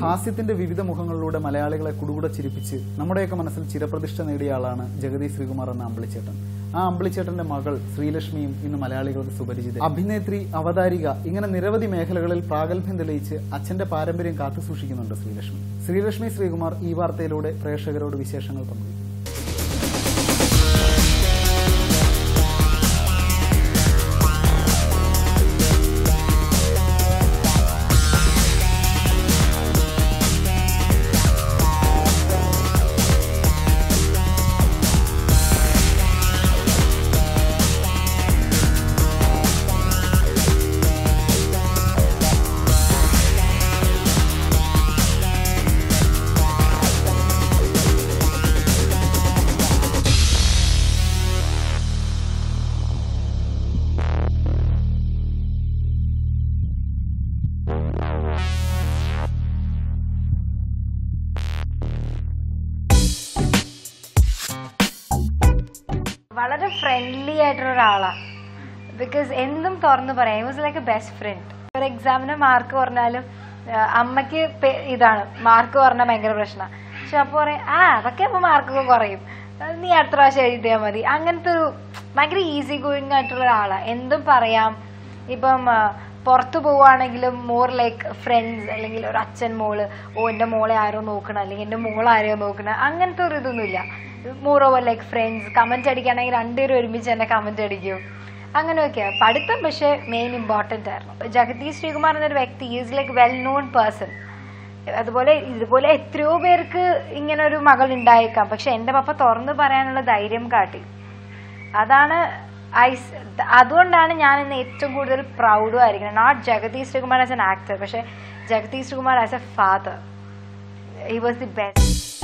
ഹാസ്യത്തിന്റെ വിവിധ മുഖങ്ങളിലൂടെ മലയാളികളെ കുടുകൂടെ ചിരിപ്പിച്ച് നമ്മുടെയൊക്കെ മനസ്സിൽ ചിരപ്രതിഷ്ഠ നേടിയ ആളാണ് ജഗതി ശ്രീകുമാർ എന്ന അമ്പിളിച്ചേട്ടൻ ആ അമ്പിളിച്ചേട്ടന്റെ മകൾ ശ്രീലക്ഷ്മിയും ഇന്ന് മലയാളികൾക്ക് സുപരിചിത അഭിനേത്രി അവതാരിക ഇങ്ങനെ നിരവധി മേഖലകളിൽ പ്രാഗൽഭ്യം തെളിയിച്ച് അച്ഛന്റെ പാരമ്പര്യം കാത്തുസൂക്ഷിക്കുന്നുണ്ട് ശ്രീലക്ഷ്മി ശ്രീലക്ഷ്മി ശ്രീകുമാർ ഈ വാർത്തയിലൂടെ പ്രേക്ഷകരോട് വിശേഷങ്ങൾ പങ്കുവയ്ക്കും വളരെ ഫ്രണ്ട്ലി ആയിട്ടുള്ള ഒരാളാണ് ബിക്കോസ് എന്തും തുറന്നു പറയാം was like a best friend ഒരു എക്സാമിന് മാർക്ക് പറഞ്ഞാലും ആ, അമ്മയ്ക്ക് പെ- ഇതാണ് മാർക്ക് പറഞ്ഞാൽ ഭയങ്കര പ്രശ്നമാണ് പക്ഷെ അപ്പോൾ പറയും ആ അതൊക്കെ അപ്പോൾ മാർക്കൊക്കെ കുറയും അത് നീ അടുത്ത പ്രാവശ്യം എഴുതിയാൽ മതി അങ്ങനത്തെ ഒരു ഭയങ്കര ഈസി ഗോയിങ് ആയിട്ടുള്ള ഒരാളാണ് എന്തും പറയാം ഇപ്പം ആ, പുറത്തു പോവുകയാണെങ്കിലും മോർ ലൈക്ക് ഫ്രണ്ട്സ് അല്ലെങ്കിൽ ഒരു അച്ഛൻ മോള് ഓ എൻ്റെ മോളെ ആരോ നോക്കണം അല്ലെങ്കിൽ എൻ്റെ മോളെ ആരെയോ നോക്കണം അങ്ങനത്തെ ഒരു ഇതൊന്നുമില്ല moreover like friends comment അടിക്കുകയാണെങ്കിൽ രണ്ടുപേരും ഒരുമിച്ച് തന്നെ കമന്റ് അടിക്കും അങ്ങനെയൊക്കെയാ പഠിത്തം പക്ഷേ മെയിൻ ഇമ്പോർട്ടൻ്റ് ആയിരുന്നു ജഗദീഷ് ശ്രീകുമാർ എന്നൊരു വ്യക്തി is like well known person അതുപോലെ ഇതുപോലെ എത്രയോ പേർക്ക് ഇങ്ങനെ ഒരു മകൾ ഉണ്ടായേക്കാം പക്ഷെ എൻ്റെ പപ്പ തുറന്നു പറയാനുള്ള ധൈര്യം കാട്ടി അതാണ് ഐ അതുകൊണ്ടാണ് ഞാൻ ഇന്ന് ഏറ്റവും കൂടുതൽ പ്രൗഡും ആയിരിക്കുന്നത് not Jagadish Sreekumar as an actor പക്ഷെ Jagadish Sreekumar as a father he was the best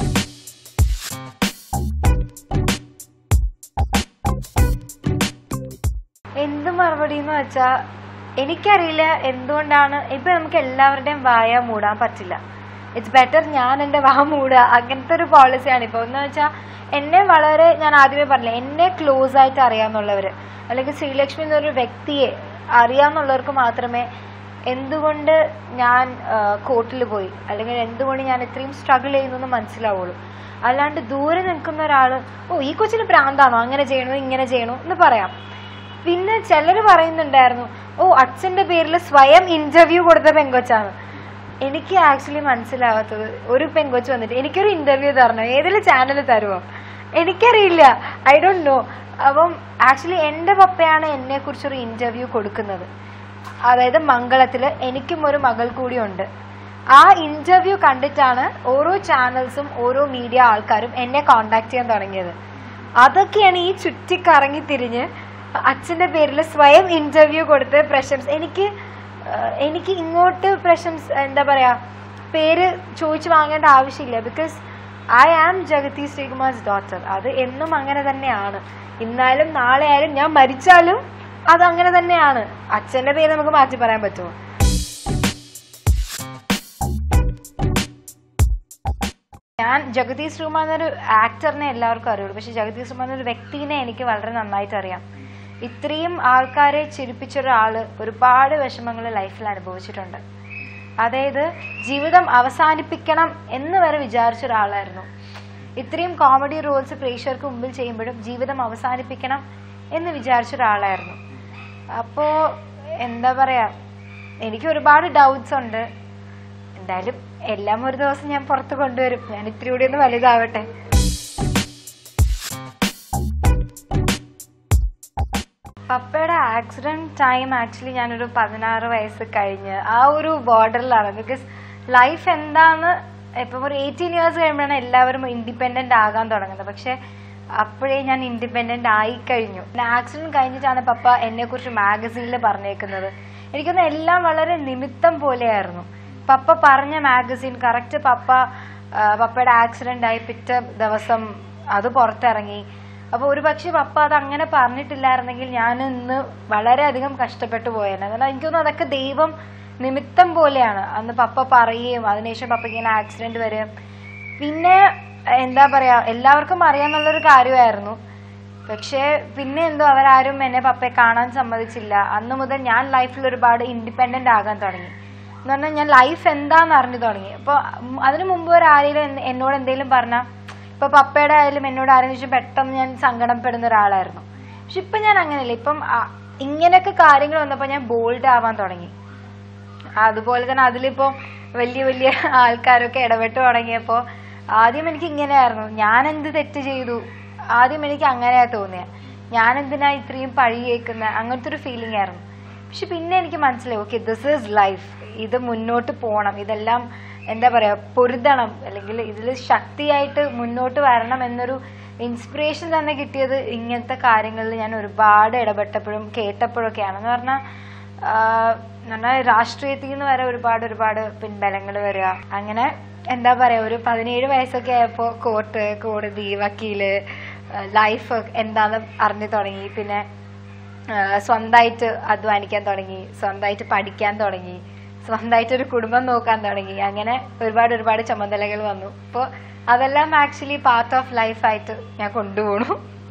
എന്ത് മറുപടി എന്ന് വെച്ചാ എനിക്കറിയില്ല എന്തുകൊണ്ടാണ് ഇപ്പൊ നമുക്ക് എല്ലാവരുടെയും വായ മൂടാൻ പറ്റില്ല ഇറ്റ്സ് ബെറ്റർ ഞാൻ എന്റെ വാ മൂടുക അങ്ങനത്തെ ഒരു പോളിസിയാണ് ഇപ്പൊ എന്ന് വെച്ചാൽ എന്നെ വളരെ ഞാൻ ആദ്യമേ പറഞ്ഞില്ല എന്നെ ക്ലോസ് ആയിട്ട് അറിയാന്നുള്ളവര് അല്ലെങ്കിൽ ശ്രീലക്ഷ്മി എന്നൊരു വ്യക്തിയെ അറിയാന്നുള്ളവർക്ക് മാത്രമേ എന്തുകൊണ്ട് ഞാൻ കോർട്ടിൽ പോയി അല്ലെങ്കിൽ എന്തുകൊണ്ട് ഞാൻ ഇത്രയും സ്ട്രഗിൾ ചെയ്യുന്നു എന്ന് മനസ്സിലാവുള്ളൂ അല്ലാണ്ട് ദൂരെ നിൽക്കുന്ന ഒരാള് ഓ ഈ കൊച്ചിന് പ്രാന്താണോ അങ്ങനെ ചെയ്യണോ ഇങ്ങനെ ചെയ്യണോ എന്ന് പറയാം പിന്നെ ചിലർ പറയുന്നുണ്ടായിരുന്നു ഓ അച്ഛന്റെ പേരിൽ സ്വയം ഇന്റർവ്യൂ കൊടുത്ത പെങ്കൊച്ചാണ് എനിക്ക് ആക്ച്വലി മനസ്സിലാവാത്തത് ഒരു പെങ്കൊച്ച് വന്നിട്ട് എനിക്കൊരു ഇന്റർവ്യൂ തരണം ഏതെങ്കിലും ചാനൽ തരുമോ എനിക്കറിയില്ല ഐ ഡോണ്ട് നോ അപ്പം ആക്ച്വലി എൻ്റെ പപ്പയാണ് എന്നെ കുറിച്ചൊരു ഇന്റർവ്യൂ കൊടുക്കുന്നത് അതായത് മംഗളത്തിൽ എനിക്കും ഒരു മകൾ കൂടിയുണ്ട് ആ ഇന്റർവ്യൂ കണ്ടിട്ടാണ് ഓരോ ചാനൽസും ഓരോ മീഡിയ ആൾക്കാരും എന്നെ കോണ്ടാക്ട് ചെയ്യാൻ തുടങ്ങിയത് അതൊക്കെയാണ് ഈ ചുറ്റിക്കറങ്ങി തിരിഞ്ഞ് അച്ഛന്റെ പേരിൽ സ്വയം ഇന്റർവ്യൂ കൊടുത്ത് പ്രശംസ എനിക്ക് ആ, എനിക്ക് ഇങ്ങോട്ട് പ്രശംസ എന്താ പറയാ പേര് ചോദിച്ചു വാങ്ങേണ്ട ആവശ്യമില്ല because I am Jagathy Sreekumar's daughter അത് എന്നും അങ്ങനെ തന്നെയാണ് ഇന്നാലും നാളെ ആയാലും ഞാൻ മരിച്ചാലും അത് അങ്ങനെ തന്നെയാണ് അച്ഛന്റെ പേര് നമുക്ക് മാറ്റി പറയാൻ പറ്റുമോ ഞാൻ ജഗദീഷ് ശ്രീകുമാർ എന്നൊരു ആക്ടറിനെ എല്ലാവർക്കും അറിയുള്ളൂ പക്ഷെ ജഗദീഷ് ശ്രീകുമാർ എന്നൊരു വ്യക്തിനെ എനിക്ക് വളരെ നന്നായിട്ട് അറിയാം ഇത്രയും ആൾക്കാരെ ചിരിപ്പിച്ച ഒരാള് ഒരുപാട് വിഷമങ്ങൾ ലൈഫിൽ അനുഭവിച്ചിട്ടുണ്ട് അതായത് ജീവിതം അവസാനിപ്പിക്കണം എന്ന് വരെ വിചാരിച്ച ഒരാളായിരുന്നു ഇത്രയും കോമഡി റോൾസ് പ്രേക്ഷകർക്ക് മുമ്പിൽ ചെയ്യുമ്പോഴും ജീവിതം അവസാനിപ്പിക്കണം എന്ന് വിചാരിച്ച ഒരാളായിരുന്നു അപ്പോ എന്താ പറയാ എനിക്ക് ഒരുപാട് ഡൗട്ട്സ് ഉണ്ട് എന്തായാലും എല്ലാം ഒരു ദിവസം ഞാൻ പുറത്ത് കൊണ്ടുവരും ഞാൻ ഇത്തിരി കൂടി ഒന്ന് വലുതാവട്ടെ പപ്പയുടെ ആക്സിഡന്റ് ടൈം ആക്ച്വലി ഞാനൊരു പതിനാറ് വയസ്സ് കഴിഞ്ഞ് ആ ഒരു ബോർഡറിലാണ് ബിക്കോസ് ലൈഫ് എന്താന്ന് ഇപ്പം ഒരു എയ്റ്റീൻ ഇയേഴ്സ് കഴിയുമ്പോഴാണ് എല്ലാവരും ഇൻഡിപെൻഡന്റ് ആകാൻ തുടങ്ങുന്നത് പക്ഷെ അപ്പോഴേ ഞാൻ ഇൻഡിപെൻഡന്റ് ആയി കഴിഞ്ഞു ആക്സിഡന്റ് കഴിഞ്ഞിട്ടാണ് പപ്പ എന്നെ കുറിച്ച് മാഗസീനിൽ പറഞ്ഞേക്കുന്നത് എനിക്കൊന്ന് എല്ലാം വളരെ നിമിത്തം പോലെയായിരുന്നു പപ്പ പറഞ്ഞ മാഗസീൻ കറക്റ്റ് പപ്പ ആ, പപ്പയുടെ ആക്സിഡന്റ് ആയി പിറ്റേ ദിവസം അത് പുറത്തിറങ്ങി അപ്പൊ ഒരു പക്ഷെ പപ്പ അത് അങ്ങനെ പറഞ്ഞിട്ടില്ലായിരുന്നെങ്കിൽ ഞാൻ ഇന്ന് വളരെയധികം കഷ്ടപ്പെട്ടു പോയേനെ കാരണം എനിക്ക് തോന്നുന്നു അതൊക്കെ ദൈവം നിമിത്തം പോലെയാണ് അന്ന് പപ്പ പറയുകയും അതിനുശേഷം പപ്പയ്ക്ക് ഇങ്ങനെ ആക്സിഡന്റ് വരും പിന്നെ എന്താ പറയാ എല്ലാവർക്കും അറിയാന്നുള്ളൊരു കാര്യമായിരുന്നു പക്ഷേ പിന്നെ എന്തോ അവരാരും എന്നെ പപ്പയെ കാണാൻ സമ്മതിച്ചില്ല അന്ന് മുതൽ ഞാൻ ലൈഫിൽ ഒരുപാട് ഇൻഡിപെൻഡന്റ് ആകാൻ തുടങ്ങി എന്ന് പറഞ്ഞാൽ ഞാൻ ലൈഫ് എന്താന്ന് അറിഞ്ഞു തുടങ്ങി അപ്പോൾ അതിനു മുമ്പ് ഒരു ആരെങ്കിലും എന്ന- എന്നോട് എന്തെങ്കിലും പറഞ്ഞാൽ ഇപ്പൊ പപ്പയുടെ ആയാലും എന്നോട് ആരെങ്കിലും ചോദിച്ചാൽ പെട്ടെന്ന് ഞാൻ സങ്കടപ്പെടുന്ന ഒരാളായിരുന്നു പക്ഷെ ഇപ്പൊ ഞാൻ അങ്ങനെയല്ല ഇപ്പം ആ, ഇങ്ങനെയൊക്കെ കാര്യങ്ങൾ വന്നപ്പോൾ ഞാൻ ബോൾഡ് ആവാൻ തുടങ്ങി അതുപോലെ തന്നെ അതിലിപ്പോ വലിയ വലിയ ആൾക്കാരൊക്കെ ഇടപെട്ട് തുടങ്ങിയപ്പോ ആദ്യം എനിക്ക് ഇങ്ങനെയായിരുന്നു ഞാൻ എന്ത് തെറ്റ് ചെയ്തു ആദ്യം എനിക്ക് അങ്ങനെയാ തോന്നിയ ഞാൻ എന്തിനാ ഇത്രയും പഴി കേൾക്കുന്ന അങ്ങനത്തെ ഒരു ഫീലിംഗ് ആയിരുന്നു പക്ഷെ പിന്നെ എനിക്ക് മനസ്സിലായി ഓക്കെ ദിസ് ഈസ് ലൈഫ് ഇത് മുന്നോട്ട് പോകണം ഇതെല്ലാം എന്താ പറയാ പൊരുതണം അല്ലെങ്കിൽ ഇതിൽ ശക്തിയായിട്ട് മുന്നോട്ട് വരണം എന്നൊരു ഇൻസ്പിറേഷൻ തന്നെ കിട്ടിയത് ഇങ്ങനത്തെ കാര്യങ്ങളിൽ ഞാൻ ഒരുപാട് ഇടപെട്ടപ്പോഴും കേട്ടപ്പോഴൊക്കെയാണ് എന്ന് പറഞ്ഞാൽ എന്നാൽ രാഷ്ട്രീയത്തിൽ നിന്ന് വരെ ഒരുപാട് ഒരുപാട് പിൻബലങ്ങൾ വരിക അങ്ങനെ എന്താ പറയാ ഒരു പതിനേഴ് വയസ്സൊക്കെ ആയപ്പോൾ കോർട്ട് കോടതി വക്കീല് ലൈഫ് എന്താന്ന് അറിഞ്ഞു തുടങ്ങി പിന്നെ സ്വന്തമായിട്ട് അധ്വാനിക്കാൻ തുടങ്ങി സ്വന്തമായിട്ട് പഠിക്കാൻ തുടങ്ങി സ്വന്തമായിട്ട് ഒരു കുടുംബം നോക്കാൻ തുടങ്ങി അങ്ങനെ ഒരുപാട് ഒരുപാട് ചുമതലകൾ വന്നു അപ്പോൾ അതെല്ലാം ആക്ച്വലി പാർട്ട് ഓഫ് ലൈഫായിട്ട് ഞാൻ കൊണ്ടുപോകണു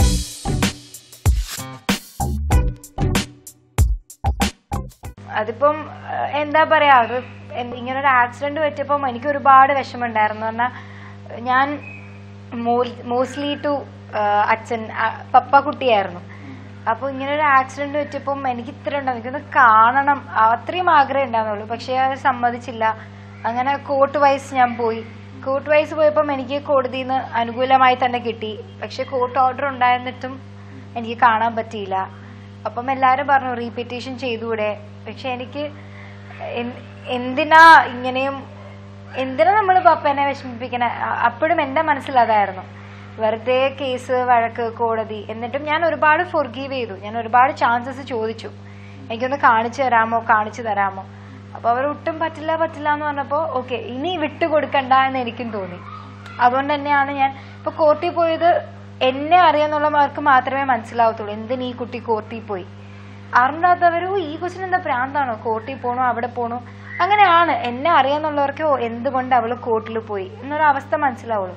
അതിപ്പം ഏഹ്, എന്താ പറയാ അത് എന്ത് ഇങ്ങനെ ഒരു ആക്സിഡന്റ് പറ്റിയപ്പം എനിക്ക് ഒരുപാട് വിഷമമുണ്ടായിരുന്നു പറഞ്ഞാൽ ഞാൻ മോസ്റ്റ്ലി ടു അച്ഛൻ ആ, പപ്പ കുട്ടിയായിരുന്നു അപ്പോൾ ഇങ്ങനെ ഒരു ആക്സിഡന്റ് പറ്റിയപ്പം എനിക്ക് ഇത്ര ഉണ്ടാവും എനിക്കൊന്ന് കാണണം ആ, അത്രയും ആഗ്രഹം ഉണ്ടായിരുന്നുള്ളൂ പക്ഷേ അത് സമ്മതിച്ചില്ല അങ്ങനെ കോർട്ട് വൈസ് ഞാൻ പോയി കോർട്ട് വൈസ് പോയപ്പം എനിക്ക് കോടതിയിൽ നിന്ന് അനുകൂലമായി തന്നെ കിട്ടി പക്ഷെ കോർട്ട് ഓർഡർ ഉണ്ടായിരുന്നിട്ടും എനിക്ക് കാണാൻ പറ്റിയില്ല അപ്പം എല്ലാവരും പറഞ്ഞു റീപിറ്റേഷൻ ചെയ്തുകൂടെ പക്ഷെ എനിക്ക് എൻ- എന്തിനാ ഇങ്ങനെയും എന്തിനാ നമ്മൾ പപ്പനെ വിഷമിപ്പിക്കണ അ- അപ്പോഴും എൻ്റെ മനസ്സിൽ അതായിരുന്നു വെറുതെ കേസ് വഴക്ക് കോടതി എന്നിട്ടും ഞാൻ ഒരുപാട് ഫൊർഗീവ് ചെയ്തു ഞാൻ ഒരുപാട് ചാൻസസ് ചോദിച്ചു എനിക്കൊന്ന് കാണിച്ചു തരാമോ കാണിച്ചു തരാമോ അപ്പൊ അവർ ഒട്ടും പറ്റില്ല പറ്റില്ല എന്ന് പറഞ്ഞപ്പോ ഓക്കെ ഇനി വിട്ടു കൊടുക്കണ്ട എന്ന് എനിക്കും തോന്നി അതുകൊണ്ട് തന്നെയാണ് ഞാൻ ഇപ്പൊ കോർട്ടിൽ പോയത് എന്നെ അറിയാന്നുള്ളവർക്ക് മാത്രമേ മനസ്സിലാവത്തുള്ളൂ എന്തിന് ഈ കുട്ടി കോർട്ടിൽ പോയി അറിഞ്ഞാത്തവർ "ഓ, ഈ കൊച്ചിന് എന്താ പ്രാന്താണോ കോർട്ടിൽ പോണോ അവിടെ പോണോ അങ്ങനെയാണ് എന്നെ അറിയാന്നുള്ളവർക്ക് "ഓ, എന്തുകൊണ്ട് അവള് കോർട്ടിൽ പോയി എന്നൊരു അവസ്ഥ മനസ്സിലാവുള്ളൂ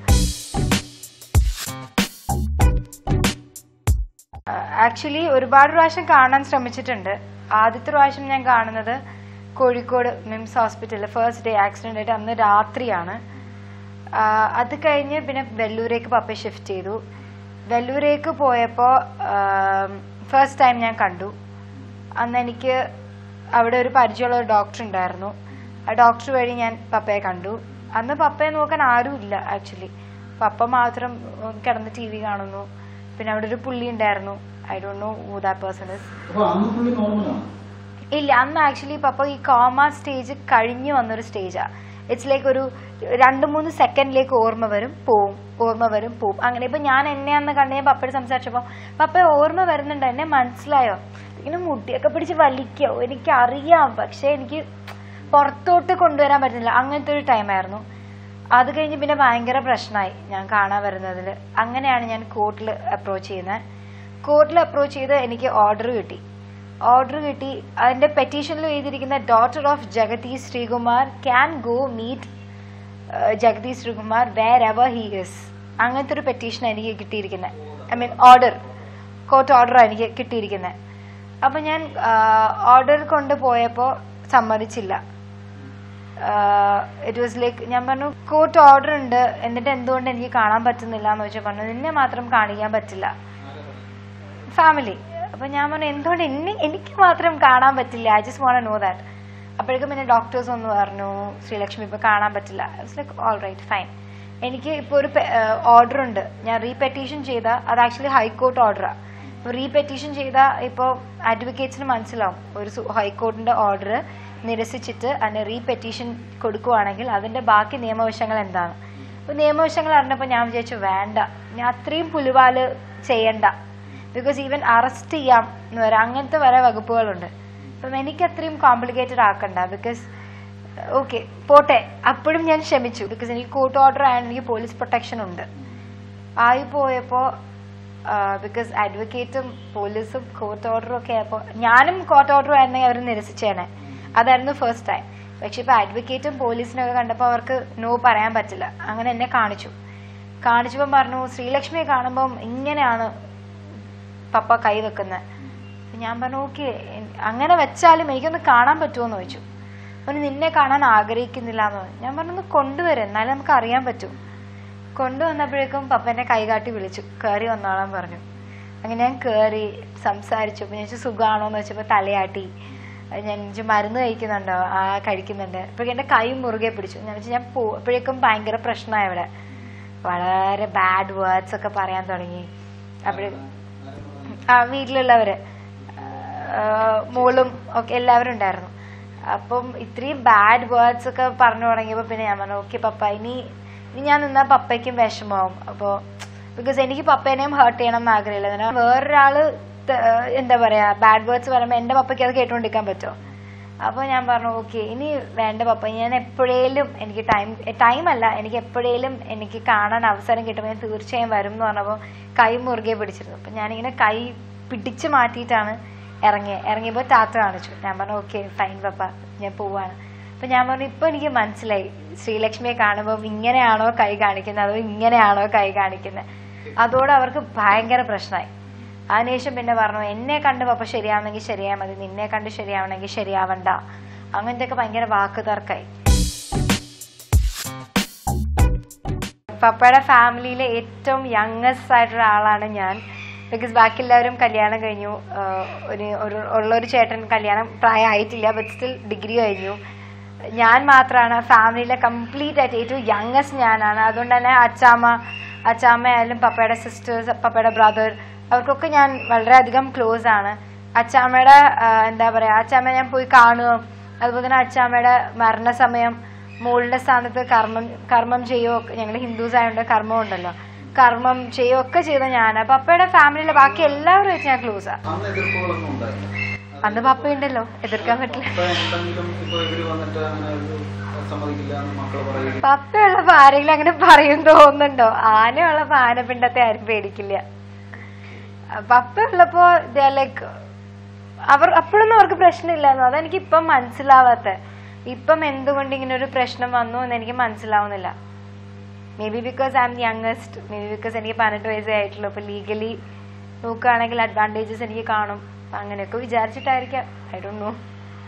ആക്ച്വലി ഒരുപാട് പ്രാവശ്യം കാണാൻ ശ്രമിച്ചിട്ടുണ്ട് ആദ്യത്തെ പ്രാവശ്യം ഞാൻ കാണുന്നത് കോഴിക്കോട് മിംസ് ഹോസ്പിറ്റലിൽ ഫസ്റ്റ് ഡേ ആക്സിഡന്റ് ആയിട്ട് അന്ന് രാത്രിയാണ് ആ, അത് കഴിഞ്ഞ് പിന്നെ വെല്ലൂരേക്ക് പപ്പ ഷിഫ്റ്റ് ചെയ്തു വെല്ലൂരേക്ക് പോയപ്പോൾ ഫസ്റ്റ് ടൈം ഞാൻ കണ്ടു അന്ന് എനിക്ക് അവിടെ ഒരു പരിചയമുള്ള ഒരു ഡോക്ടർ ഉണ്ടായിരുന്നു ആ ഡോക്ടർ വഴി ഞാൻ പപ്പയെ കണ്ടു അന്ന് പപ്പയെ നോക്കാൻ ആരും ഇല്ല ആക്ച്വലി പപ്പ മാത്രം ഉം, കിടന്ന് ടി വി കാണുന്നു പിന്നെ അവിടെ ഒരു പുള്ളി ഉണ്ടായിരുന്നു I don't know who that person is അപ്പൊ അന്ന് പുള്ളി നോർമലാണ് ഇല്ല അന്ന് ആക്ച്വലി പപ്പ ഈ കോമ സ്റ്റേജ് കഴിഞ്ഞു വന്നൊരു സ്റ്റേജാ ഇറ്റ്സ് ലൈക്ക് ഒരു രണ്ട് മൂന്ന് സെക്കൻഡിലേക്ക് ഓർമ്മ വരും പോവും ഓർമ്മ വരും പോവും അങ്ങനെ ഇപ്പൊ ഞാൻ എന്നെ അന്ന് കണ്ട് ഞാൻ പപ്പയോട് സംസാരിച്ചപ്പോ പപ്പ ഓർമ്മ വരുന്നുണ്ട് എന്നെ മനസ്സിലായോ ഇങ്ങനെ മുടിയൊക്കെ പിടിച്ച് വലിക്കോ എനിക്കറിയാം പക്ഷെ എനിക്ക് പുറത്തോട്ട് കൊണ്ടുവരാൻ പറ്റുന്നില്ല അങ്ങനത്തെ ഒരു ടൈമായിരുന്നു അത് കഴിഞ്ഞ് പിന്നെ ഭയങ്കര പ്രശ്നമായി ഞാൻ കാണാൻ വരുന്നതിൽ അങ്ങനെയാണ് ഞാൻ കോർട്ടിൽ അപ്രോച്ച് ചെയ്യുന്നത് കോർട്ടിൽ അപ്രോച്ച് ചെയ്ത് എനിക്ക് ഓർഡർ കിട്ടി ഓർഡർ കിട്ടി അതിന്റെ പെറ്റീഷനിൽ എഴുതിയിരിക്കുന്ന daughter of Jagathy Sreekumar can go meet Jagathy Sreekumar wherever he is അങ്ങനത്തെ ഒരു പെറ്റീഷൻ എനിക്ക് കിട്ടിയിരിക്കുന്നത് I mean order court order എനിക്ക് കിട്ടിയിരിക്കുന്നത് അപ്പൊ ഞാൻ ഓർഡർ കൊണ്ടുപോയപ്പോൾ സമ്മതിച്ചില്ല ഇറ്റ് വാസ് ലൈക്ക് ഞാൻ പറഞ്ഞു കോർട്ട് ഓർഡർ ഉണ്ട് എന്നിട്ട് എന്തുകൊണ്ട് എനിക്ക് കാണാൻ പറ്റുന്നില്ല എന്ന് വെച്ചാൽ പറഞ്ഞു നിന്നെ മാത്രം കാണിക്കാൻ പറ്റില്ല ഫാമിലി അപ്പൊ ഞാൻ പറഞ്ഞു എന്തുകൊണ്ട് എന്നെ എനിക്ക് മാത്രം കാണാൻ പറ്റില്ല I just want know that അപ്പോഴേക്കും പിന്നെ ഡോക്ടേഴ്സ് ഒന്ന് പറഞ്ഞു ശ്രീലക്ഷ്മി ഇപ്പൊ കാണാൻ പറ്റില്ല ലൈക്ക് ഓൾ റൈറ്റ് ഫൈൻ എനിക്ക് ഇപ്പോൾ ഒരു ഓർഡർ ഉണ്ട് ഞാൻ റീപെറ്റീഷൻ ചെയ്ത അത് ആക്ച്വലി ഹൈക്കോർട്ട് ഓർഡറാണ് റീപെറ്റീഷൻ ചെയ്ത ഇപ്പോൾ അഡ്വക്കേറ്റ്സിന് മനസ്സിലാവും ഒരു സു- ഹൈക്കോർട്ടിന്റെ ഓർഡർ നിരസിച്ചിട്ട് അതിന് റീപെറ്റീഷൻ കൊടുക്കുവാണെങ്കിൽ അതിന്റെ ബാക്കി നിയമവശങ്ങൾ എന്താണ് അപ്പൊ നിയമവശങ്ങൾ അറിഞ്ഞപ്പോൾ ഞാൻ വിചാരിച്ചു വേണ്ട ഞാൻ അത്രയും പുലിവാല് ചെയ്യണ്ട ബിക്കോസ് ഈവൻ അറസ്റ്റ് ചെയ്യാം എന്ന് പറയാം അങ്ങനത്തെ വരെ വകുപ്പുകളുണ്ട് അപ്പം എനിക്ക് അത്രയും കോംപ്ലിക്കേറ്റഡ് ആക്കണ്ട ബിക്കോസ് ഓക്കെ പോട്ടെ അപ്പോഴും ഞാൻ ക്ഷമിച്ചു ബിക്കോസ് എനിക്ക് കോർട്ട് ഓർഡർ ആയതുകൊണ്ട് എനിക്ക് പോലീസ് പ്രൊട്ടക്ഷൻ ഉണ്ട് ആയി പോയപ്പോൾ ബിക്കോസ് അഡ്വക്കേറ്റും പോലീസും കോർട്ട് ഓർഡറും ഒക്കെ ആയപ്പോൾ ഞാനും കോർട്ട് ഓർഡർ ആയിരുന്നെങ്കിൽ അവർ നിരസിച്ചേനെ അതായിരുന്നു ഫസ്റ്റ് ടൈം പക്ഷെ ഇപ്പൊ അഡ്വക്കേറ്റും പോലീസിനൊക്കെ കണ്ടപ്പോൾ അവർക്ക് നോ പറയാൻ പറ്റില്ല അങ്ങനെ എന്നെ കാണിച്ചു കാണിച്ചപ്പം പറഞ്ഞു ശ്രീലക്ഷ്മിയെ കാണുമ്പം ഇങ്ങനെയാണ് പപ്പ കൈ വെക്കുന്നത് ഞാൻ പറഞ്ഞു ഓക്കെ അങ്ങനെ വെച്ചാലും എനിക്കൊന്ന് കാണാൻ പറ്റുമോ എന്ന് ചോദിച്ചു അവന് നിന്നെ കാണാൻ ആഗ്രഹിക്കുന്നില്ല എന്ന് പറഞ്ഞു ഞാൻ പറഞ്ഞു കൊണ്ടുവരും എന്നാലും നമുക്ക് അറിയാൻ പറ്റും കൊണ്ടുവന്നപ്പോഴേക്കും പപ്പ എന്നെ കൈകാട്ടി വിളിച്ചു കയറി വന്നോളാൻ പറഞ്ഞു അങ്ങനെ ഞാൻ കയറി സംസാരിച്ചു അപ്പൊ ഞാൻ ചോദിച്ചു, സുഖാണോ എന്ന് വെച്ചപ്പോൾ തലയാട്ടി അത് ഞാൻ ചോദിച്ചു, മരുന്ന് കഴിക്കുന്നുണ്ടോ ആ കഴിക്കുന്നുണ്ട് അപ്പോഴേക്കും എൻ്റെ കൈ മുറുകെ പിടിച്ചു ഞാൻ വെച്ചാൽ ഞാൻ പോ അപ്പോഴേക്കും ഭയങ്കര പ്രശ്നമായി ഇവിടെ വളരെ ബാഡ് വേർഡ്സ് ഒക്കെ പറയാൻ തുടങ്ങി അപ്പോഴേക്കും ആ വീട്ടിലുള്ളവര് ആ, മോളും ഒക്കെ എല്ലാവരും ഉണ്ടായിരുന്നു അപ്പം ഇത്രയും ബാഡ് വേർഡ്സ് ഒക്കെ പറഞ്ഞു തുടങ്ങിയപ്പോൾ പിന്നെ ഞാൻ പറഞ്ഞു ഓക്കെ പപ്പ ഇനി ഇനി ഞാൻ നിന്നാൽ പപ്പയ്ക്കും വിഷമമാവും അപ്പോൾ ബിക്കോസ് എനിക്ക് പപ്പേനെയും ഹേർട്ട് ചെയ്യണം എന്ന് ആഗ്രഹമില്ല കാരണം വേറൊരാള് ത- എന്താ പറയാ ബാഡ് വേർഡ്സ് പറയുമ്പോൾ എന്റെ പപ്പയ്ക്ക് അത് കേട്ടുകൊണ്ടിരിക്കാൻ പറ്റുമോ അപ്പോൾ ഞാൻ പറഞ്ഞു ഓക്കെ ഇനി വേണ്ട പപ്പ ഞാൻ എപ്പോഴേലും എനിക്ക് ടൈം ടൈം അല്ല എനിക്ക് എപ്പോഴേലും എനിക്ക് കാണാൻ അവസരം കിട്ടുമ്പോൾ ഞാൻ തീർച്ചയായും വരും എന്ന് പറഞ്ഞപ്പോൾ കൈ മുറുകെ പിടിച്ചിരുന്നു അപ്പം ഞാനിങ്ങനെ കൈ പിടിച്ച് മാറ്റിയിട്ടാണ് ഇറങ്ങിയത് ഇറങ്ങിയപ്പോൾ ടാറ്റ കാണിച്ചു ഞാൻ പറഞ്ഞു ഓക്കെ ഫൈൻ പപ്പ ഞാൻ പോവാണ് അപ്പം ഞാൻ പറഞ്ഞു ഇപ്പം എനിക്ക് മനസ്സിലായി ശ്രീലക്ഷ്മിയെ കാണുമ്പോൾ ഇങ്ങനെയാണോ കൈ കാണിക്കുന്നത് അതോ ഇങ്ങനെയാണോ കൈ കാണിക്കുന്നത് അതോടെ അവർക്ക് ഭയങ്കര പ്രശ്നമായി അതിനുശേഷം പിന്നെ പറഞ്ഞു എന്നെ കണ്ട് പപ്പ ശരിയാവണമെങ്കിൽ ശരിയായാൽ മതി നിന്നെ കണ്ട് ശരിയാവണമെങ്കിൽ ശരിയാവണ്ട അങ്ങനത്തെ ഒക്കെ ഭയങ്കര വാക്ക് തർക്കായി പപ്പയുടെ ഫാമിലിയിലെ ഏറ്റവും യങ്ങസ്റ്റ് ആയിട്ടുള്ള ആളാണ് ഞാൻ ബിക്കോസ് ബാക്കി എല്ലാവരും കല്യാണം കഴിഞ്ഞു ആഹ് ഒരു ഒരു ഉള്ളൊരു ചേട്ടൻ കല്യാണം പ്രായമായിട്ടില്ല ബട്ട് സ്റ്റിൽ ഡിഗ്രി കഴിഞ്ഞു ഞാൻ മാത്രമാണ് ഫാമിലിയിലെ കംപ്ലീറ്റ് ആയിട്ട് ഏറ്റവും യങ്ങസ്റ്റ് ഞാനാണ് അതുകൊണ്ട് തന്നെ അച്ചാമ്മ അച്ചാമ്മ ആയാലും പപ്പയുടെ സിസ്റ്റേഴ്സ് പപ്പയുടെ ബ്രദർ അവർക്കൊക്കെ ഞാൻ വളരെയധികം ക്ലോസ് ആണ് അച്ചാമ്മയുടെ ആഹ് എന്താ പറയാ അച്ചാമ്മ ഞാൻ പോയി കാണുകയും അതുപോലെ തന്നെ അച്ചാമ്മയുടെ മരണസമയം മോളുടെ സ്ഥാനത്ത് കർമ്മം കർമ്മം ചെയ്യുകയോ ഞങ്ങൾ ഹിന്ദുസ് ആയതുകൊണ്ട് കർമ്മം ഉണ്ടല്ലോ കർമ്മം ചെയ്യുകയോ ഒക്കെ ചെയ്ത ഞാൻ പപ്പയുടെ ഫാമിലിയിലെ ബാക്കി എല്ലാവരും വെച്ച് ഞാൻ ക്ലോസാ അന്ന് എതിർപ്പുകളൊന്നും ഉണ്ടായില്ല അന്ന് പപ്പയുണ്ടല്ലോ എതിർക്കാൻ പറ്റില്ല ഇപ്പൊ എന്തെങ്കിലും ഇപ്പൊ ഇവര് വന്നിട്ട് അങ്ങനെ ഒരു സമ്മതിക്കില്ല എന്ന് മക്കള് പറയുകയും പപ്പയുള്ളപ്പോ ആരെങ്കിലും അങ്ങനെ പറയും തോന്നുന്നുണ്ടോ ആനയുള്ളപ്പോ ആനപ്പിണ്ടത്തെ ആരും പേടിക്കില്ല പപ്പ ഉള്ളപ്പോ ലൈക്ക് അവർ അപ്പോഴൊന്നും അവർക്ക് പ്രശ്നമില്ലായിരുന്നു അതെനിക്ക് ഇപ്പം മനസ്സിലാവാത്ത ഇപ്പം എന്തുകൊണ്ട് ഇങ്ങനെ ഒരു പ്രശ്നം വന്നു എന്ന് എനിക്ക് മനസ്സിലാവുന്നില്ല maybe because I am youngest maybe because എനിക്ക് പതിനെട്ട് വയസ്സേ ആയിട്ടുള്ളൂ അപ്പൊ ലീഗലി നോക്കുകയാണെങ്കിൽ അഡ്വാൻറ്റേജസ് എനിക്ക് കാണും അപ്പൊ അങ്ങനെയൊക്കെ വിചാരിച്ചിട്ടായിരിക്കാം ഐ ഡോണ്ട് നോ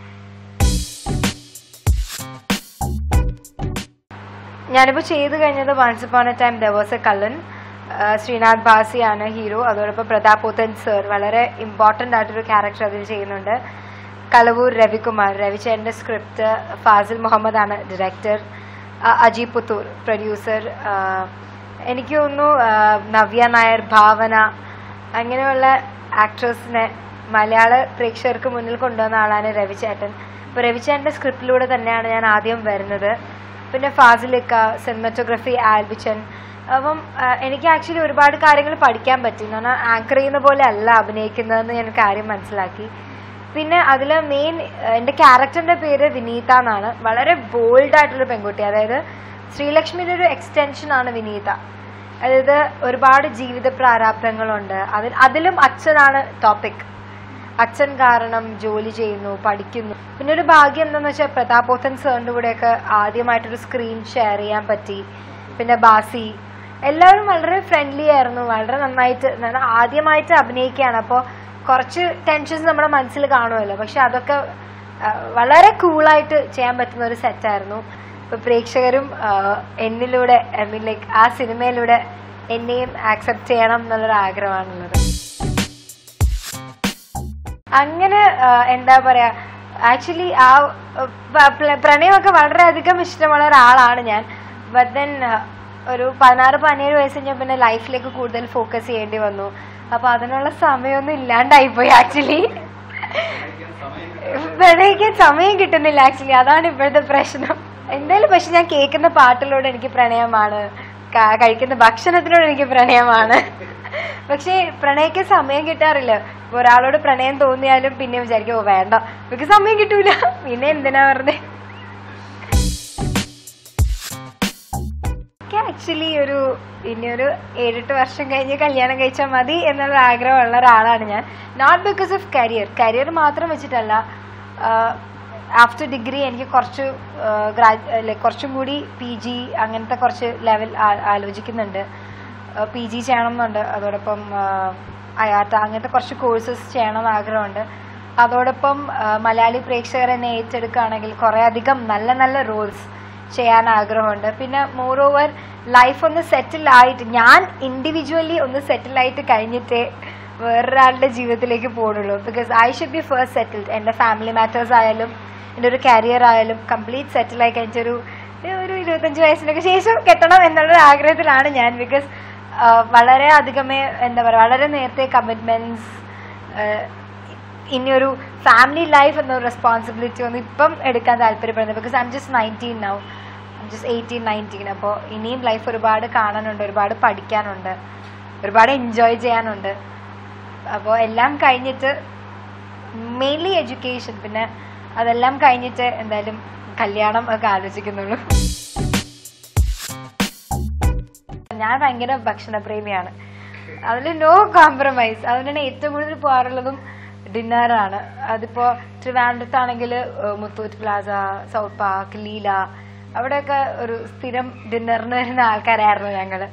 ഞാനിപ്പോൾ ചെയ്തു കഴിഞ്ഞത് once upon a time there was a കള്ളൻ ശ്രീനാഥ് ബാസിയാണ് ഹീറോ അതോടൊപ്പം പ്രതാപ് പോത്തൻ സർ വളരെ ഇമ്പോർട്ടൻ്റ് ആയിട്ടൊരു ക്യാരക്ടർ അതിൽ ചെയ്യുന്നുണ്ട് കലവൂർ രവികുമാർ രവിചേട്ടൻ്റെ സ്ക്രിപ്റ്റ് ഫാസിൽ മുഹമ്മദ് ആണ് ഡയറക്ടർ അജി പുത്തൂർ പ്രൊഡ്യൂസർ എനിക്ക് തോന്നുന്നു ആ, നവ്യ നായർ ഭാവന അങ്ങനെയുള്ള ആക്ട്രസിനെ മലയാള പ്രേക്ഷകർക്ക് മുന്നിൽ കൊണ്ടുവന്ന ആളാണ് രവിചേട്ടൻ അപ്പോൾ രവിചേട്ടൻ്റെ സ്ക്രിപ്റ്റിലൂടെ തന്നെയാണ് ഞാൻ ആദ്യം വരുന്നത് പിന്നെ ഫാസിലിക്ക സിനിമറ്റോഗ്രഫി ആൽബിച്ചൻ അപ്പം ആ, എനിക്ക് ആക്ച്വലി ഒരുപാട് കാര്യങ്ങൾ പഠിക്കാൻ പറ്റി എന്ന് പറഞ്ഞാൽ ആങ്കർ ചെയ്യുന്ന പോലെ അല്ല അഭിനയിക്കുന്നതെന്ന് ഞാൻ കാര്യം മനസ്സിലാക്കി പിന്നെ അതിൽ മെയിൻ എൻ്റെ ക്യാരക്ടറിൻ്റെ പേര് വിനീത എന്നാണ് വളരെ ബോൾഡ് ആയിട്ടുള്ള പെൺകുട്ടി അതായത് ശ്രീലക്ഷ്മിയുടെ ഒരു എക്സ്റ്റൻഷൻ ആണ് വിനീത അതായത് ഒരുപാട് ജീവിത പ്രാരാബ്ദങ്ങളുണ്ട് അതിൽ അതിലും അച്ഛനാണ് ടോപ്പിക് അച്ഛൻ കാരണം ജോലി ചെയ്യുന്നു പഠിക്കുന്നു പിന്നെ ഒരു ഭാഗ്യം എന്താണെന്ന് വെച്ചാൽ പ്രതാപോത്തൻ സാറിൻ്റെ കൂടെയൊക്കെ ആദ്യമായിട്ടൊരു സ്ക്രീൻ ഷെയർ ചെയ്യാൻ പറ്റി പിന്നെ ബാസി എല്ലാവരും വളരെ ഫ്രണ്ട്ലി ആയിരുന്നു വളരെ നന്നായിട്ട് എന്താണ് ആദ്യമായിട്ട് അഭിനയിക്കുകയാണ് അപ്പോൾ കുറച്ച് ടെൻഷൻസ് നമ്മുടെ മനസ്സിൽ കാണുമല്ലോ പക്ഷെ അതൊക്കെ ആ, വളരെ കൂളായിട്ട് ചെയ്യാൻ പറ്റുന്ന ഒരു സെറ്റായിരുന്നു ഇപ്പൊ പ്രേക്ഷകരും ആ, എന്നിലൂടെ ഐ മീൻ ലൈക്ക് ആ സിനിമയിലൂടെ എന്നെയും ആക്സെപ്റ്റ് ചെയ്യണം എന്നുള്ളൊരു ആഗ്രഹമാണുള്ളത് അങ്ങനെ ആ, എന്താ പറയാ ആക്ച്വലി ആ ആ, പ- പ്ല- പ്രണയമൊക്കെ വളരെയധികം ഇഷ്ടമുള്ള ഒരാളാണ് ഞാൻ ബട്ട് ദെൻ ഒരു പതിനാറ് പതിനേഴ് വയസ്സ് കഴിഞ്ഞാൽ പിന്നെ ലൈഫിലേക്ക് കൂടുതൽ ഫോക്കസ് ചെയ്യേണ്ടി വന്നു അപ്പൊ അതിനുള്ള സമയമൊന്നും ഇല്ലാണ്ടായിപ്പോയി ആക്ച്വലി പ്രണയിക്കാൻ സമയം കിട്ടുന്നില്ല ആക്ച്വലി അതാണ് ഇപ്പോഴത്തെ പ്രശ്നം എന്തായാലും പക്ഷെ ഞാൻ കേൾക്കുന്ന പാട്ടിലൂടെ എനിക്ക് പ്രണയമാണ് ക- കഴിക്കുന്ന ഭക്ഷണത്തിനോട് എനിക്ക് പ്രണയമാണ് പക്ഷേ പ്രണയിക്കാൻ സമയം കിട്ടാറില്ല ഇപ്പൊ ഒരാളോട് പ്രണയം തോന്നിയാലും പിന്നെ വിചാരിക്കും ഓ വേണ്ട എനിക്ക് സമയം കിട്ടൂല പിന്നെ എന്തിനാ വെറുതെ ആക്ച്വലി ഒരു ഇനി ഒരു ഏഴെട്ട് വർഷം കഴിഞ്ഞ് കല്യാണം കഴിച്ചാൽ മതി എന്നുള്ള ആഗ്രഹമുള്ള ഒരാളാണ് ഞാൻ not because of career career മാത്രം വെച്ചിട്ടല്ല ആഫ്റ്റർ ഡിഗ്രി എനിക്ക് കുറച്ച് ലൈക്ക് കുറച്ചും കൂടി പി ജി അങ്ങനത്തെ കുറച്ച് ലെവൽ ആലോചിക്കുന്നുണ്ട് പി ജി ചെയ്യണം എന്നുണ്ട് അതോടൊപ്പം അയാട്ട അങ്ങനത്തെ കുറച്ച് കോഴ്സസ് ചെയ്യണം എന്ന് ആഗ്രഹമുണ്ട് അതോടൊപ്പം ആ, മലയാളി പ്രേക്ഷകർ എന്നെ ഏറ്റെടുക്കുകയാണെങ്കിൽ കുറേ അധികം നല്ല നല്ല റോൾസ് ചെയ്യാൻ ആഗ്രഹമുണ്ട് പിന്നെ മോർ ഓവർ ലൈഫ് ഒന്ന് സെറ്റിൽ ആയിട്ട് ഞാൻ ഇൻഡിവിജ്വലി ഒന്ന് സെറ്റിൽ ആയിട്ട് കഴിഞ്ഞിട്ടേ വേറൊരാളുടെ ജീവിതത്തിലേക്ക് പോകുന്നുള്ളൂ because I should be first settled എൻ്റെ ഫാമിലി മാറ്റേഴ്സ് ആയാലും എൻ്റെ ഒരു കരിയർ ആയാലും കംപ്ലീറ്റ് സെറ്റിൽ ആയി കഴിഞ്ഞൊരു ഒരു ഇരുപത്തഞ്ച് വയസ്സിനൊക്കെ ശേഷം കെട്ടണം എന്നുള്ള ആഗ്രഹത്തിലാണ് ഞാൻ ബിക്കോസ് വളരെ അധികമേ എന്താ പറയുക വളരെ നേരത്തെ കമ്മിറ്റ്മെന്റ്സ് ഇനിയൊരു ഫാമിലി ലൈഫ് എന്ന റെസ്പോൺസിബിലിറ്റി ഒന്നും ഇപ്പം എടുക്കാൻ താല്പര്യപ്പെടുന്നത് because I am just nineteen now just eighteen nineteen അപ്പോൾ ഇനിയും ലൈഫ് ഒരുപാട് കാണാനുണ്ട് ഒരുപാട് പഠിക്കാനുണ്ട് ഒരുപാട് എൻജോയ് ചെയ്യാനുണ്ട് അപ്പോൾ എല്ലാം കഴിഞ്ഞിട്ട് മെയിൻലി എഡ്യൂക്കേഷൻ പിന്നെ അതെല്ലാം കഴിഞ്ഞിട്ട് എന്തായാലും കല്യാണം ഒക്കെ ആലോചിക്കുന്നുള്ളൂ ഞാൻ ഭയങ്കര ഭക്ഷണപ്രേമിയാണ് അതിൽ നോ കോംപ്രമൈസ് അതുകൊണ്ടാണ് ഏറ്റവും കൂടുതൽ പോകാറുള്ളതും ഡിന്നറാണ് അതിപ്പോ ട്രിവാൻഡ്രത്താണെങ്കിൽ Muthoot plaza south park Leela അവിടെയൊക്കെ ഒരു സ്ഥിരം ഡിന്നറിന് വരുന്ന ആൾക്കാരായിരുന്നു ഞങ്ങള്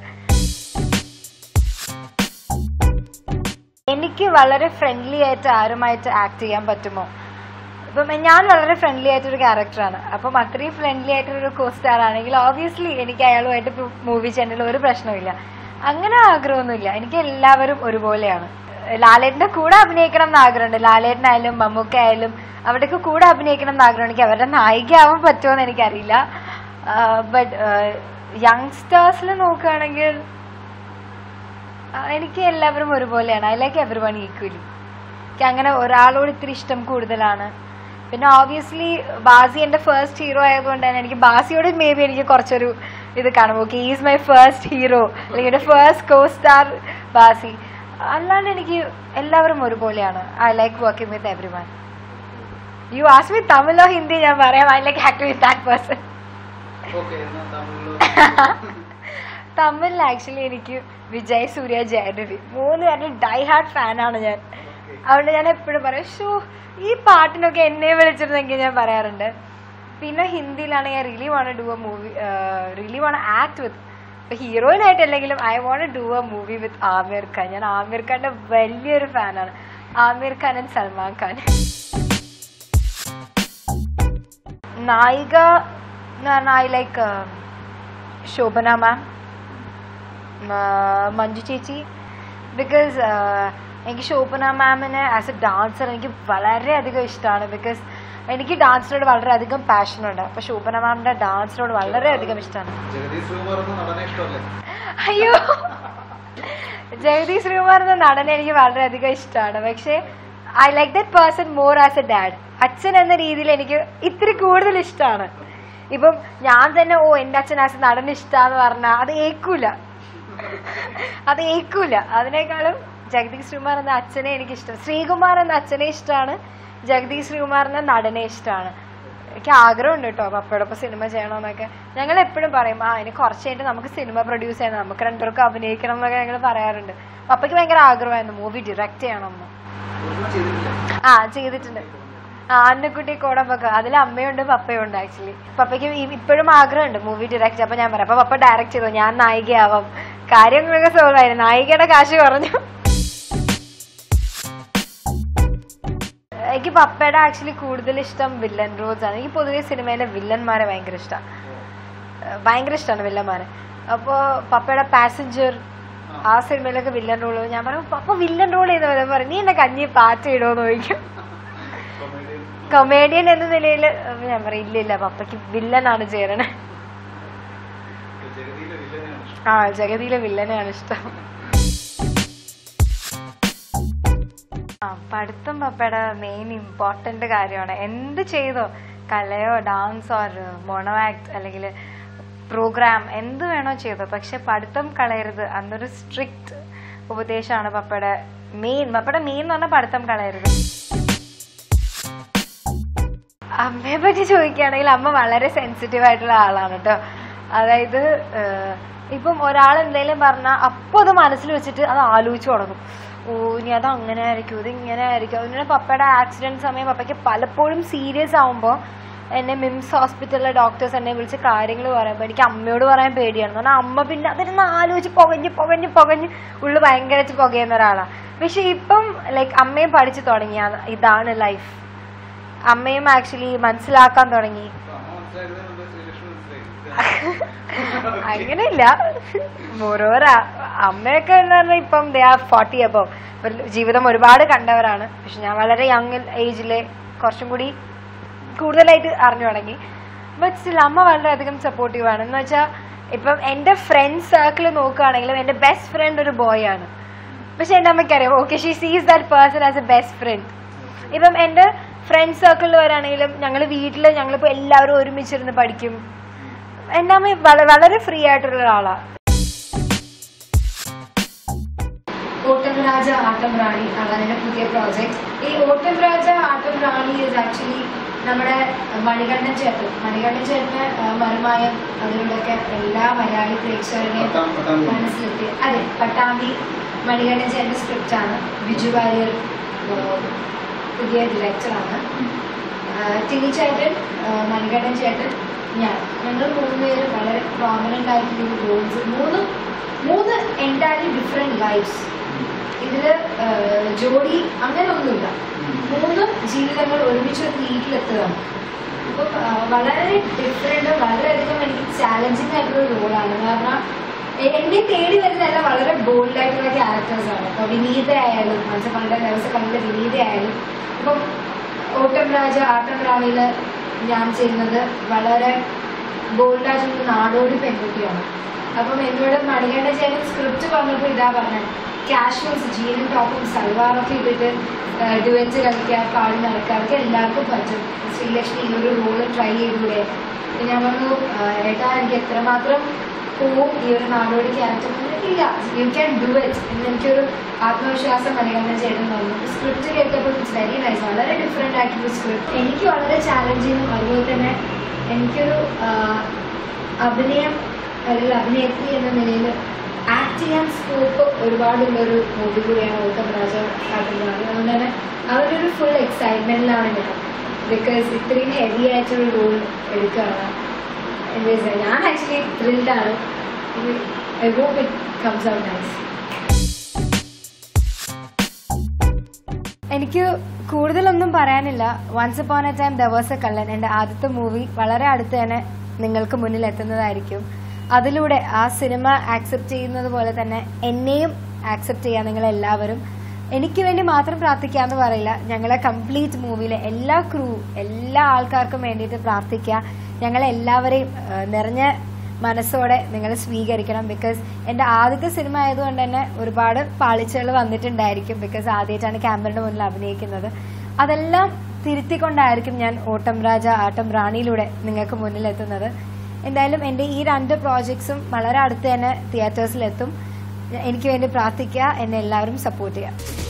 എനിക്ക് വളരെ ഫ്രണ്ട്ലി ആയിട്ട് ആരുമായിട്ട് ആക്ട് ചെയ്യാൻ പറ്റുമോ ഇപ്പം ഞാൻ വളരെ ഫ്രണ്ട്ലി ആയിട്ടൊരു ക്യാരക്ടറാണ് അപ്പം അത്രയും ഫ്രണ്ട്ലി ആയിട്ടൊരു കോ സ്റ്റാർ ആണെങ്കിൽ ഓബിയസ്ലി എനിക്ക് അയാളുമായിട്ട് മൂവി ചെയ്യുന്നതിൽ ഒരു പ്രശ്നമില്ല അങ്ങനെ ആഗ്രഹമൊന്നുമില്ല എനിക്ക് എല്ലാവരും ഒരുപോലെയാണ് ലാലേട്ടന്റെ കൂടെ അഭിനയിക്കണം എന്ന് ആഗ്രഹമുണ്ട് ലാലേട്ടനായാലും മമ്മൂക്ക ആയാലും അവിടെയൊക്കെ കൂടെ അഭിനയിക്കണം എന്ന് ആഗ്രഹം എനിക്ക് അവരുടെ നായികയാവാൻ പറ്റുമോ എന്ന് എനിക്കറിയില്ല ബട്ട് യങ്സ്റ്റേഴ്സിൽ നോക്കുകയാണെങ്കിൽ ആ, എനിക്ക് എല്ലാവരും ഒരുപോലെയാണ് I like everyone equally എനിക്ക് അങ്ങനെ ഒരാളോട് ഇത്തിരി ഇഷ്ടം കൂടുതലാണ് പിന്നെ ഓബിയസ്ലി ബാസി എന്റെ ഫസ്റ്റ് ഹീറോ ആയതുകൊണ്ട് തന്നെ എനിക്ക് ബാസിയോട് മേ ബി എനിക്ക് കുറച്ചൊരു ഇത് കാണും okay is my first hero അല്ലെങ്കിൽ എന്റെ ഫസ്റ്റ് കോ സ്റ്റാർ ബാസി അല്ലാണ്ട് എനിക്ക് എല്ലാവരും ഒരുപോലെയാണ് I like working with everyone you ask me തമിഴോ ഹിന്ദി ഞാൻ പറയാം I like act with that person തമിഴിൽ ആക്ച്വലി എനിക്ക് വിജയ് സൂര്യ ജയരവി മൂന്ന് പേരുടെ ഡൈ ഹാർട്ട് ഫാനാണ് ഞാൻ അതുകൊണ്ട് ഞാൻ എപ്പോഴും പറയും ഷോ ഈ പാട്ടിനൊക്കെ എന്നെ വിളിച്ചിരുന്നെങ്കിൽ ഞാൻ പറയാറുണ്ട് പിന്നെ ഹിന്ദിയിലാണ് ഞാൻ really want do a movie really want act with ഇപ്പൊ ഹീറോയിൻ ആയിട്ടല്ലെങ്കിലും I want do a movie with Aamir Khan ഞാൻ ആമിർ ഖാന്റെ വലിയൊരു ഫാനാണ് ആമിർ ഖാൻ ആൻഡ് സൽമാൻ ഖാൻ നായിക എന്ന് പറഞ്ഞാൽ I like Shobana ma'am Manju ചേച്ചി ബിക്കോസ് എനിക്ക് ശോഭന മാമിനെ ആസ് എ ഡാൻസർ എനിക്ക് വളരെയധികം ഇഷ്ടമാണ് ബിക്കോസ് എനിക്ക് ഡാൻസിനോട് വളരെയധികം പാഷനുണ്ട് അപ്പൊ ശോഭന മാമിന്റെ ഡാൻസിനോട് വളരെയധികം ഇഷ്ടമാണ് ജഗദീഷ് ശ്രീകുമാർ എന്ന നടനെ ഇഷ്ടമല്ലേ അയ്യോ ജഗദീഷ് ശ്രീകുമാർ എന്ന നടനെ എനിക്ക് വളരെയധികം ഇഷ്ടമാണ് പക്ഷേ I like that person more as a dad അച്ഛൻ എന്ന രീതിയിൽ എനിക്ക് ഇത്തിരി കൂടുതൽ ഇഷ്ടമാണ് ഇപ്പം ഞാൻ തന്നെ ഓ എന്റെ അച്ഛൻ ആസ് എ നടൻ ഇഷ്ടാന്ന് പറഞ്ഞാൽ അത് ഏക്കൂല അത് ഏക്കൂല അതിനേക്കാളും ജഗദീഷ് ശ്രീകുമാർ എന്ന അച്ഛനെ എനിക്ക് ഇഷ്ടം ശ്രീകുമാർ എന്ന അച്ഛനെ ഇഷ്ടമാണ് ജഗദീഷ് ശ്രീകുമാർ എന്ന നടനെ ഇഷ്ടമാണ് എനിക്ക് ആഗ്രഹമുണ്ട് കേട്ടോ പപ്പയോടൊപ്പം സിനിമ ചെയ്യണമെന്നൊക്കെ ഞങ്ങൾ എപ്പോഴും പറയും ആ ഇനി കുറച്ച് കഴിഞ്ഞിട്ട് നമുക്ക് സിനിമ പ്രൊഡ്യൂസ് ചെയ്യണം നമുക്ക് രണ്ടുപേർക്കും അഭിനയിക്കണം എന്നൊക്കെ ഞങ്ങൾ പറയാറുണ്ട് പപ്പയ്ക്ക് ഭയങ്കര ആഗ്രഹമായിരുന്നു മൂവി ഡയറക്റ്റ് ചെയ്യണമെന്ന് ഒന്നും ചെയ്തിട്ടില്ല ആ ചെയ്തിട്ടുണ്ട് ആ അന്നക്കുട്ടി കോടമ്പൊക്കെ അതിൽ അമ്മയുണ്ട് പപ്പയുണ്ട് ആക്ച്വലി പപ്പയ്ക്ക് ഈ- ഇപ്പോഴും ആഗ്രഹമുണ്ട് മൂവി ഡയറക്റ്റ് അപ്പൊ ഞാൻ പറയാം അപ്പൊ പപ്പ ഡയറക്റ്റ് ചെയ്തു ഞാൻ നായികയാവാം കാര്യങ്ങളൊക്കെ സോൾവ് ആയിരുന്നു നായികയുടെ കാശ് കുറഞ്ഞു എനിക്ക് പപ്പയുടെ ആക്ച്വലി കൂടുതൽ ഇഷ്ടം വില്ലൻ റോൾസ് ആണ് എനിക്ക് പൊതുവെ സിനിമയിലെ വില്ലന്മാരെ ഭയങ്കര ഇഷ്ടമാണ് ഭയങ്കര ഇഷ്ടമാണ് വില്ലന്മാരെ അപ്പോൾ പപ്പയുടെ പാസഞ്ചർ ആ സിനിമയിലൊക്കെ വില്ലൻ റോൾ ഞാൻ പറയും പപ്പ വില്ലൻ റോൾ ചെയ്യുന്ന പോലെ പറയും നീ എന്നെ കഞ്ഞി പാറ്റ് ഇടുമെന്ന് ചോദിക്കും കൊമേഡിയൻ എന്ന നിലയിൽ ഞാൻ പറയും ഇല്ല ഇല്ല പപ്പയ്ക്ക് വില്ലനാണ് ചേരണേ ജഗതിയിലെ വില്ലനെയാണ് ഇഷ്ടം ആ ജഗതിയിലെ വില്ലനെയാണ് ഇഷ്ടം ആ പഠിത്തം പപ്പയുടെ മെയിൻ ഇമ്പോർട്ടന്റ് കാര്യമാണ് എന്ത് ചെയ്തോ കലയോ ഡാൻസോ മോണോ ആക്ട് അല്ലെങ്കിൽ പ്രോഗ്രാം എന്ത് വേണോ ചെയ്തോ പക്ഷെ പഠിത്തം കളയരുത് അന്നൊരു സ്ട്രിക്റ്റ് ഉപദേശമാണ് പപ്പയുടെ മെയിൻ പപ്പയുടെ മെയിൻ എന്ന് പറഞ്ഞാൽ പഠിത്തം കളയരുത് അമ്മയെ പറ്റി ചോദിക്കുകയാണെങ്കിൽ അമ്മ വളരെ സെൻസിറ്റീവ് ആയിട്ടുള്ള ആളാണ് കേട്ടോ അതായത് ഏഹ്, ഇപ്പം ഒരാൾ എന്തെങ്കിലും പറഞ്ഞാൽ അപ്പോൾ അത് മനസ്സിൽ വെച്ചിട്ട് അത് ആലോചിച്ച് തുടങ്ങും ഓ ഇനി അത് അങ്ങനെ ആയിരിക്കും ഇത് ഇങ്ങനെ ആയിരിക്കും അതുപോലെ പപ്പയുടെ ആക്സിഡന്റ് സമയം പപ്പയ്ക്ക് പലപ്പോഴും സീരിയസ് ആവുമ്പോൾ എന്നെ മിംസ് ഹോസ്പിറ്റലിലെ ഡോക്ടേഴ്സ് എന്നെ വിളിച്ച് കാര്യങ്ങൾ പറയുമ്പോൾ എനിക്ക് അമ്മയോട് പറയാൻ പേടിയാണ് എന്ന് പറഞ്ഞാൽ അമ്മ പിന്നെ അതിരുന്ന് ആലോചിച്ച് പുകഞ്ഞ് പുകഞ്ഞ് പുകഞ്ഞ് ഉള്ളു ഭയങ്കരച്ച് പുകയുന്ന ഒരാളാണ് പക്ഷെ ഇപ്പം ലൈക്ക് അമ്മയും പഠിച്ചു തുടങ്ങി അത് ഇതാണ് ലൈഫ് അമ്മയും ആക്ച്വലി മനസ്സിലാക്കാൻ തുടങ്ങി അങ്ങനെയില്ല ഓരോരാ അമ്മയൊക്കെ എന്ന് പറഞ്ഞാൽ ഇപ്പം ദേ ആർ ഫോർട്ടി അബോ ജീവിതം ഒരുപാട് കണ്ടവരാണ് പക്ഷെ ഞാൻ വളരെ യങ് ഏജിലെ കുറച്ചും കൂടി കൂടുതലായിട്ട് അറിഞ്ഞു തുടങ്ങി ബട്ട് സ്റ്റിൽ അമ്മ വളരെയധികം സപ്പോർട്ടീവ് ആണ് എന്ന് വെച്ചാൽ ഇപ്പം എൻ്റെ ഫ്രണ്ട് സർക്കിൾ നോക്കുകയാണെങ്കിലും എൻ്റെ ബെസ്റ്റ് ഫ്രണ്ട് ഒരു ബോയ് ആണ് പക്ഷെ എൻ്റെ അമ്മയ്ക്ക് അറിയാം okay she sees that person as a best friend ഇപ്പം എൻ്റെ ഫ്രണ്ട് സർക്കിളിൽ വരാണെങ്കിലും ഞങ്ങൾ വീട്ടിൽ ഞങ്ങളിപ്പോൾ എല്ലാവരും ഒരുമിച്ചിരുന്ന് പഠിക്കും എൻ്റെ അമ്മ വള- വളരെ ഫ്രീ ആയിട്ടുള്ള ഒരാളാണ് ഓട്ടം രാജ ആട്ടം റാണി അതാണ് എൻ്റെ പുതിയ പ്രോജക്റ്റ് ഈ ഓട്ടം രാജ ആട്ടം റാണി ഇസ് ആക്ച്വലി നമ്മുടെ മണികണ്ഠൻ ചേട്ടൻ മണികണ്ഠൻ ചേട്ടന് ആ, മറുമായം അതിലൂടെയൊക്കെ എല്ലാ മലയാളി പ്രേക്ഷകരുടെയും മനസ്സിലെത്തി അതെ പട്ടാമ്പി മണികണ്ഠൻ ചേട്ടൻ്റെ സ്ക്രിപ്റ്റ് ആണ് ബിജു വാര്യർ ആ, പുതിയ ഡയറക്ടറാണ് ടിനി ചേട്ടൻ ആ, മണികണ്ഠൻ ചേട്ടൻ ഞാൻ ഞങ്ങൾ മൂന്നുപേരും വളരെ പ്രോമിനന്റ് ആയിട്ടുള്ള റോൾസ് മൂന്ന് മൂന്ന് എൻറ്റയർലി ഡിഫറെന്റ് ലൈഫ്സ് ഇതില് ആ, ജോഡി അങ്ങനെ ഒന്നുമില്ല മൂന്ന് ജീവിതങ്ങൾ ഒരുമിച്ച് ഒരു വീട്ടിലെത്തുകയാണ് അപ്പം ആ, വളരെ ഡിഫറെന്റ് വളരെയധികം എനിക്ക് ചാലഞ്ചിങ് ആയിട്ടുള്ള റോളാണ് കാരണം എ- എന്നെ തേടി വരുന്നതല്ല വളരെ ബോൾഡ് ആയിട്ടുള്ള ക്യാരക്ടേഴ്സ് ആണ് ഇപ്പൊ വിനീത ആയാലും മനസ്സിൽ പണ്ട് ദിവസം കണ്ട വിനീത ആയാലും ഇപ്പം ഓട്ടം രാജ ആട്ടം റാണിയില് ഞാൻ ചെയ്യുന്നത് വളരെ ബോൾഡായിട്ടുള്ള നാടോടി പെൺകുട്ടിയാണ് അപ്പം എന്നോട് മണികണ്ഠ ചേട്ടൻ സ്ക്രിപ്റ്റ് പറഞ്ഞപ്പോൾ ഇതാ പറഞ്ഞത് കാഷ്വൽസ് ജീനും ടോപ്പും സൽവാറൊക്കെ ഇട്ടിട്ട് ഡുവറ്റ് കളിക്കുക പാടി നടക്കുക അതൊക്കെ എല്ലാവർക്കും പറ്റും ശ്രീലക്ഷ്മി ഈ ഒരു റോള് ട്രൈ ചെയ്തൂടെ അപ്പൊ ഞാൻ പറഞ്ഞു "ആ, ഏട്ടാ എനിക്ക് എത്രമാത്രം പോവും ഈ ഒരു നാടോടി ക്യാരക്ടർ ഇല്ല യു ക്യാൻ ഡു ഇറ്റ് എന്ന് എനിക്കൊരു ആത്മവിശ്വാസം മണികണ്ഠൻ ചേട്ടൻ തന്നു സ്ക്രിപ്റ്റ് കേട്ടപ്പോൾ ഇറ്റ്സ് വെരി നൈസ് വളരെ ഡിഫറെൻ്റ് ആയിട്ടുള്ള സ്ക്രിപ്റ്റ് എനിക്ക് വളരെ ചാലഞ്ചിങ്ങും അതുപോലെ തന്നെ എനിക്കൊരു ആ, അഭിനയം അല്ലെങ്കിൽ അഭിനേത്രി എന്ന നിലയിൽ ആക്ട് ചെയ്യാൻ സ്കോപ്പ് ഒരുപാടുള്ളൊരു മൂവി കൂടിയാണ് ഓട്ടം രാജ കാട്ടുന്നത് അതുകൊണ്ട് തന്നെ അവരുടെ ഒരു ഫുൾ എക്സൈറ്റ്മെന്റിലാണ് ഞാൻ ബിക്കോസ് ഇത്രയും ഹെവി ആയിട്ടൊരു റോൾ എടുക്കുകയാണ് Anyways, ഞാൻ ആക്ച്വലി ത്രില്ഡാണ് I hope it comes out nice എനിക്ക് കൂടുതലൊന്നും പറയാനില്ല once upon a time there was a കള്ളൻ എൻ്റെ ആദ്യത്തെ മൂവി വളരെ അടുത്ത് തന്നെ നിങ്ങൾക്ക് മുന്നിൽ എത്തുന്നതായിരിക്കും അതിലൂടെ ആ സിനിമ ആക്സെപ്റ്റ് ചെയ്യുന്നത് പോലെ തന്നെ എന്നെയും ആക്സെപ്റ്റ് ചെയ്യാൻ നിങ്ങൾ എല്ലാവരും എനിക്ക് വേണ്ടി മാത്രം പ്രാർത്ഥിക്കാന്ന് പറയില്ല ഞങ്ങളെ കംപ്ലീറ്റ് മൂവിയിലെ എല്ലാ ക്രൂ എല്ലാ ആൾക്കാർക്കും വേണ്ടിയിട്ട് പ്രാർത്ഥിക്കുക ഞങ്ങളെ എല്ലാവരെയും ആ, നിറഞ്ഞ മനസ്സോടെ നിങ്ങൾ സ്വീകരിക്കണം ബിക്കോസ് എൻ്റെ ആദ്യത്തെ സിനിമ ആയതുകൊണ്ട് തന്നെ ഒരുപാട് പാളിച്ചകൾ വന്നിട്ടുണ്ടായിരിക്കും ബിക്കോസ് ആദ്യമായിട്ടാണ് ക്യാമറയുടെ മുന്നിൽ അഭിനയിക്കുന്നത് അതെല്ലാം തിരുത്തിക്കൊണ്ടായിരിക്കും ഞാൻ ഓട്ടം രാജ ആട്ടം റാണിയിലൂടെ നിങ്ങൾക്ക് മുന്നിൽ എത്തുന്നത് എന്തായാലും എൻ്റെ ഈ രണ്ട് പ്രോജക്ട്സും വളരെ അടുത്ത് തന്നെ തിയേറ്റേഴ്സിലെത്തും എനിക്ക് വേണ്ടി പ്രാർത്ഥിക്കുക എന്നെ എല്ലാവരും സപ്പോർട്ട് ചെയ്യുക